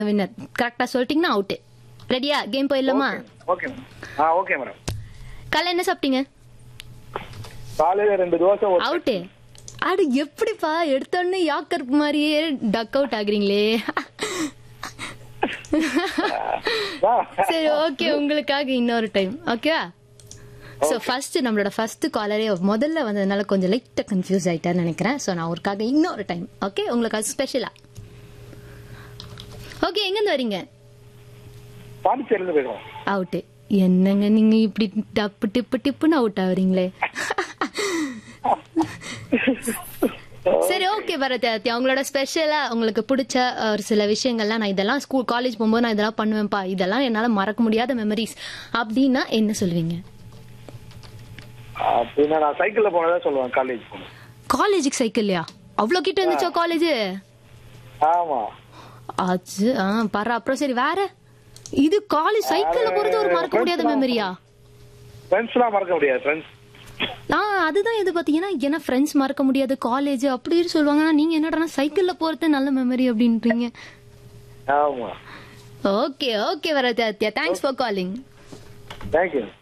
winner கரெக்டா சொல்லிட்டீங்கன்னா out ரெடியா கேம் போயிடலாமா ஓகே மேம் ஆ ஓகே மேடம் காலைல என்ன சாப்பிட்டீங்க காலையில ரெண்டு தோசை ஒரு அவுட்டு அடு எப்படிப்பா எடுத்தோடனே யாக்கர் மாதிரியே டக் அவுட் ஆகுறீங்களே ஆ, சரி ஓகே உங்களுக்காக இன்னொரு டைம் ஓகேவா ஸோ ஃபர்ஸ்ட் நம்மளோட ஃபர்ஸ்ட் காலரே முதல்ல வந்ததுனால கொஞ்சம் லைட்டாக கன்ஃபியூஸ் ஆயிட்டான்னு நினைக்கிறேன் ஸோ நான் ஒருக்காக இன்னொரு டைம் ஓகே உங்களுக்காக ஸ்பெஷலா ஓகே எங்கேருந்து வரீங்க பாண்டிச்சேரியில போயிடுவோம் அவுட்டு என்னங்க நீங்க இப்படி டப்பு டிப்பு டிப்புன்னு அவுட் ஆகுறீங்களே சரி ஓகே பரத் அவங்களோட ஸ்பெஷலா உங்களுக்கு பிடிச்ச ஒரு சில விஷயங்கள்லாம் நான் இதெல்லாம் ஸ்கூல் காலேஜ் போகும்போது நான் இதெல்லாம் பண்ணுவேன்ப்பா இதெல்லாம் என்னால மறக்க முடியாத மெமரிஸ் அப்படின்னா என்ன சொல்லுவீங்க அப்படின்னா நான் சைக்கிள்ல போனதா சொல்லுவேன் காலேஜ் போனேன் காலேஜுக்கு சைக்கிள்லையா அவ்வளோ கிட்ட இருந்துச்சா காலேஜ் ஆமா ஆச்சு ஆ பரா அப்புறம் சரி வேற இது காலேஜ் சைக்கிள்ல போறது ஒரு மறக்க முடியாத மெமரியா ஃப்ரெண்ட்ஸ்லாம் மறக்க முடியாது ஃப்ரெண்ட்ஸ் ஆ அதுதான் எது பாத்தீங்கன்னா ஏன்னா ஃப்ரெண்ட்ஸ் மறக்க முடியாது காலேஜ் அப்படின்னு சொல்லுவாங்க ஆனா நீங்க என்னடா சைக்கிள்ல போறது நல்ல மெமரி அப்படின்றீங்க ஆமா ஓகே ஓகே வரத்யா தேங்க்ஸ் ஃபார் காலிங் தேங்க்யூ